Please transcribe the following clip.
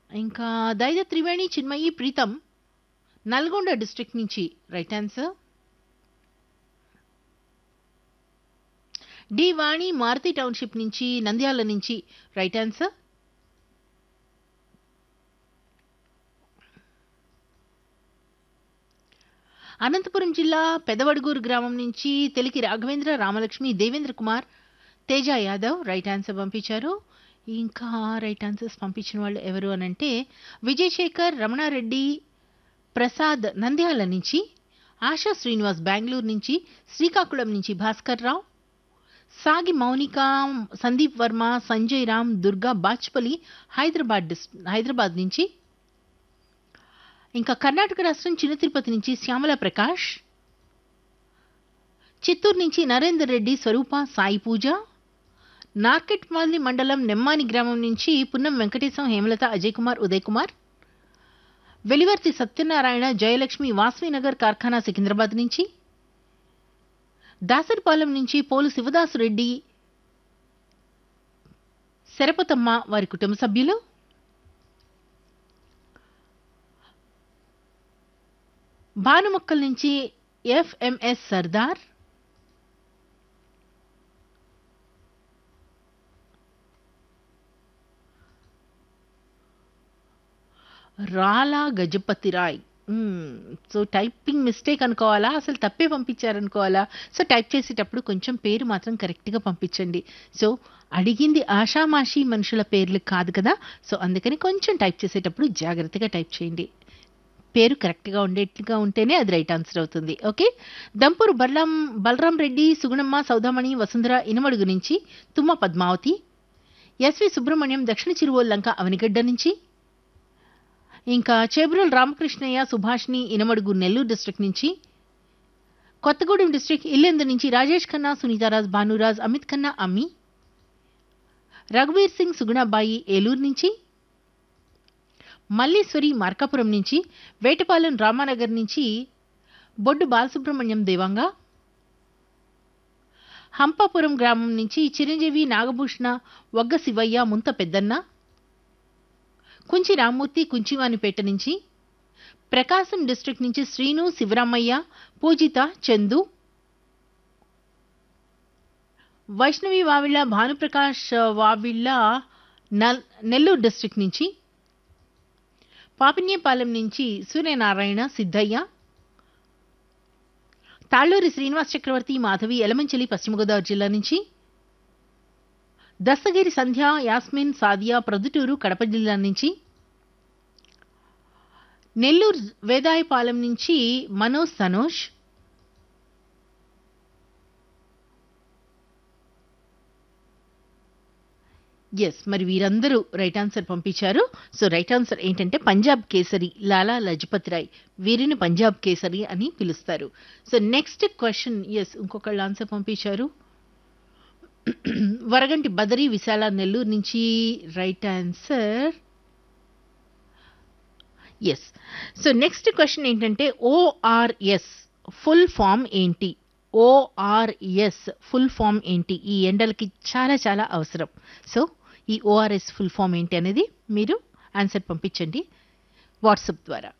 ఇంకా దైద త్రివేణి చిన్మయి ప్రీతం నల్గొండ డిస్ట్రిక్ట్ నుంచి right answer D Vani Maruti township నుంచి నంద్యాల నుంచి రైట్ ఆన్సర్ అనంతపురం జిల్లా పెదవడుగూరు గ్రామం నుంచి తెలికి రాఘవేంద్ర రామలక్ష్మి దేవేంద్ర కుమార్ తేజ యాదవ్ రైట్ ఆన్సర్ పంపించారు ఇంకా రైట్ ఆన్సర్స్ పంపించిన వాళ్ళు ఎవరు అనంటే విజయశేఖర్ రమణారెడ్డి ప్రసాద్ నంద్యాల నుంచి ఆశా శ్రీనివాస్ బెంగళూరు నుంచి శ్రీకాకుళం నుంచి భాస్కర్ రావు సాగి మౌనిక సందీప్ వర్మ సంజయ్ రామ్ దుర్గా బాచ్పల్లి హైదరాబాద్ డిస్ హైదరాబాద్ నుంచి ఇంకా కర్ణాటక రాష్ట్రం చిన్న తిరుపతి నుంచి శ్యామల ప్రకాష్ చిత్తూరు నుంచి నరేందర్ రెడ్డి స్వరూప సాయి పూజ నార్కెట్మాలి మండలం నెమ్మాని గ్రామం నుంచి పున్నం వెంకటేశం హేమలత అజయ్ కుమార్ ఉదయ్ కుమార్ వెలివర్తి సత్యనారాయణ జయలక్ష్మి వాస్వీనగర్ కార్ఖానా సికింద్రాబాద్ నుంచి దాసరిపాలెం నుంచి పోలు శివదాసు రెడ్డి శరపతమ్మ వారి కుటుంబ సభ్యులు భానుమొక్కల నుంచి ఎఫ్ఎంఎస్ సర్దార్ రాలా Gajapati Rai so typing mistake అనుకోవాలా అసలు తప్పే పంపించారనుకోవాలా సో టైప్ చేసేటప్పుడు కొంచెం పేరు మాత్రం కరెక్ట్గా పంపించండి సో అడిగింది ఆషామాషి మనుషుల పేర్లు కాదు కదా సో అందుకని కొంచెం టైప్ చేసేటప్పుడు జాగ్రత్తగా టైప్ చేయండి పేరు కరెక్ట్గా ఉండేట్టుగా ఉంటేనే అది రైట్ ఆన్సర్ అవుతుంది ఓకే దంపూరు బల్లాం బలరాం రెడ్డి సుగుణమ్మ సౌదామణి వసుంధర ఇనమడుగు నుంచి తుమ్మ పద్మావతి ఎస్వి సుబ్రహ్మణ్యం దక్షిణ చిరువోల్ లంక అవనిగడ్డ నుంచి ఇంకా చేబ్రోల్ రామకృష్ణయ్య సుభాష్ని ఇనమడుగు నెల్లూరు డిస్ట్రిక్ట్ నుంచి కొత్తగూడెం డిస్ట్రిక్ట్ ఇల్లెందు నుంచి రాజేష్ ఖన్నా సునీతారాజ్ భానురాజ్ అమిత్ ఖన్నా అమ్మి రఘువీర్ సింగ్ సుగుణాబాయి ఏలూరు నుంచి మల్లీశ్వరి మార్కాపురం నుంచి వేటపాలెం రామానగర్ నుంచి బొడ్డు బాలసుబ్రహ్మణ్యం దేవంగా హంపాపురం గ్రామం నుంచి చిరంజీవి నాగభూషణ వగ్గ శివయ్య ముంత పెద్దన్న కుంచి రామ్మూర్తి కుంచివానిపేట నుంచి ప్రకాశం డిస్ట్రిక్ట్ నుంచి శ్రీను శివరామయ్య పూజిత చందు వైష్ణవి వావిళ్ళ భానుప్రకాష్ వావిళ్ళ నల్ నెల్లూరు డిస్ట్రిక్ట్ నుంచి పాపిన్యపాలెం నుంచి సూర్యనారాయణ సిద్ధయ్య తాళ్ళూరి శ్రీనివాస్ చక్రవర్తి మాధవి ఎలమంచలి పశ్చిమ గోదావరి జిల్లా నుంచి దస్తగిరి సంధ్య యాస్మిన్ సాదియా ప్రొద్దుటూరు కడప జిల్లా నుంచి నెల్లూరు వేదాయపాలెం నుంచి మనోజ్ సనోష్ ఎస్ మరి వీరందరూ రైట్ ఆన్సర్ పంపించారు సో రైట్ ఆన్సర్ ఏంటంటే పంజాబ్ కేసరి లాలా లజపత్ రాయ్ వీరిని పంజాబ్ కేసరి అని పిలుస్తారు సో నెక్స్ట్ క్వశ్చన్ ఎస్ ఇంకొకళ్ళు ఆన్సర్ పంపించారు వరగంటి బదరి విశాల నెల్లూరు నుంచి right answer yes so next question ఏంటంటే ఓఆర్ఎస్ ఫుల్ ఫామ్ ఏంటి ఓఆర్ఎస్ ఫుల్ ఫామ్ ఏంటి ఈ ఎండలకి చాలా చాలా అవసరం సో ఈ ఓఆర్ఎస్ ఫుల్ ఫామ్ ఏంటి అనేది మీరు ఆన్సర్ పంపించండి వాట్సాప్ ద్వారా